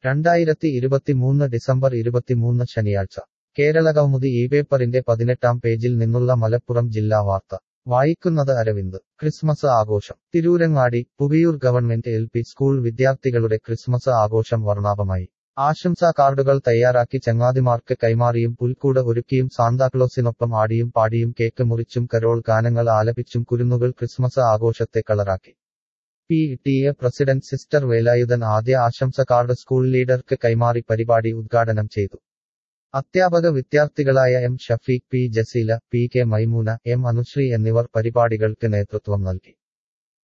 രണ്ടായിരത്തി ഇരുപത്തിമൂന്ന് ഡിസംബർ ഇരുപത്തിമൂന്ന് ശനിയാഴ്ച കേരള കൗമുദി ഈ പേപ്പറിന്റെ പതിനെട്ടാം പേജിൽ നിന്നുള്ള മലപ്പുറം ജില്ലാ വാർത്ത വായിക്കുന്നത് അരവിന്ദ് ക്രിസ്മസ് ആഘോഷം Tirurangadi Puviyur government L P school വിദ്യാർത്ഥികളുടെ ക്രിസ്മസ് ആഘോഷം വർണ്ണാഭമായി ആശംസാ കാർഡുകൾ തയ്യാറാക്കി ചങ്ങാതിമാർക്ക് കൈമാറിയും പുൽക്കൂട് ഒരുക്കിയും സാന്താക്ലോസിനൊപ്പം ആടിയും പാടിയും കേക്ക് മുറിച്ചും കരോൾ ഗാനങ്ങൾ ആലപിച്ചും കുരുന്നുകൾ ക്രിസ്മസ് ആഘോഷത്തെ കളറാക്കി P T A president sister Velayudhan ആദ്യ ആശംസ കാർഡ് സ്കൂൾ ലീഡർക്ക് കൈമാറി പരിപാടി ഉദ്ഘാടനം ചെയ്തു അധ്യാപക വിദ്യാർത്ഥികളായ M Shafeeq P Jaseela P K Maimoona M Anushree എന്നിവർ പരിപാടികൾക്ക് നേതൃത്വം നൽകി